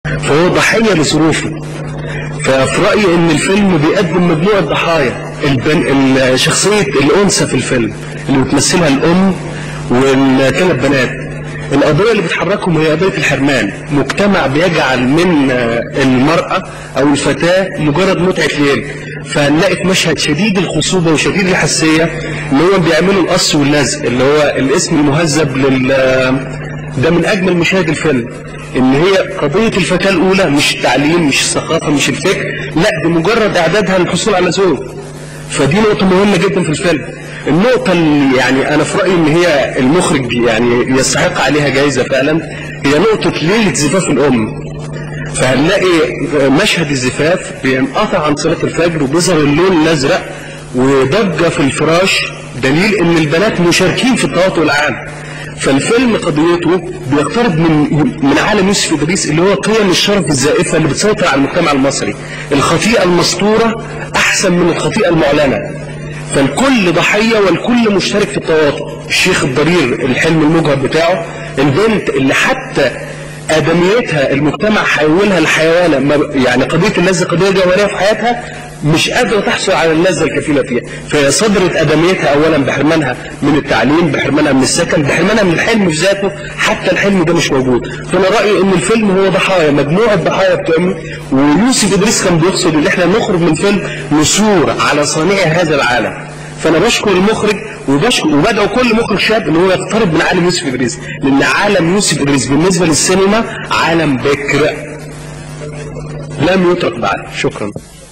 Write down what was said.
فهو ضحية لظروفه ففي رأيي ان الفيلم بيقدم مجموعة ضحايا البن... ال- شخصية الأنثى في الفيلم اللي بتمثلها الأم والثلاث بنات القضية اللي بتحركهم هي قضية الحرمان مجتمع بيجعل من آه، المرأة أو الفتاة مجرد متعة ليل فنلاقي في مشهد شديد الخصوبة وشديد الحساسية ان هو بيعملوا القص واللزق اللي هو الاسم المهذب لل ده من اجمل مشاهد الفيلم ان هي قضية الفتاة الاولى مش التعليم مش الثقافة مش الفكر لا دي مجرد اعدادها للحصول على زوج فدي نقطة مهمة جدا في الفيلم النقطة اللي يعني انا في رأيي ان هي المخرج يعني يستحق عليها جايزة فعلا هي نقطة ليلة زفاف الام فهنلاقي مشهد الزفاف بينقطع عن صلاة الفجر وبيظهر اللون الازرق وضجة في الفراش دليل ان البنات مشاركين في التواطؤ العام فالفيلم قضيته بيقترب من من عالم يوسف ادريس اللي هو قيم الشرف الزائفه اللي بتسيطر على المجتمع المصري الخطيئه المسطوره احسن من الخطيئه المعلنه فالكل ضحيه والكل مشترك في التواطؤ الشيخ الضرير الحلم المجهر بتاعه البنت اللي حتى ادميتها المجتمع حيولها لحيوانه ما- يعني قضيه اللذه قضيه جوهريه في حياتها مش قادره تحصل على اللذه الكفيله فيها فهي صدرت ادميتها اولا بحرمانها من التعليم بحرمانها من السكن بحرمانها من الحلم في ذاته حتى الحلم ده مش موجود فانا رايي ان الفيلم هو ضحايا مجموعه ضحايا بتعمل ويوسف ادريس كان بيقصد ان احنا نخرج من فيلم نثور على صانع هذا العالم فانا بشكر المخرج وبشكر وبدعو كل مخرج شاب ان هو يقترب من عالم يوسف ادريس لان عالم يوسف ادريس بالنسبه للسينما عالم بكر لم يترك بعد شكرا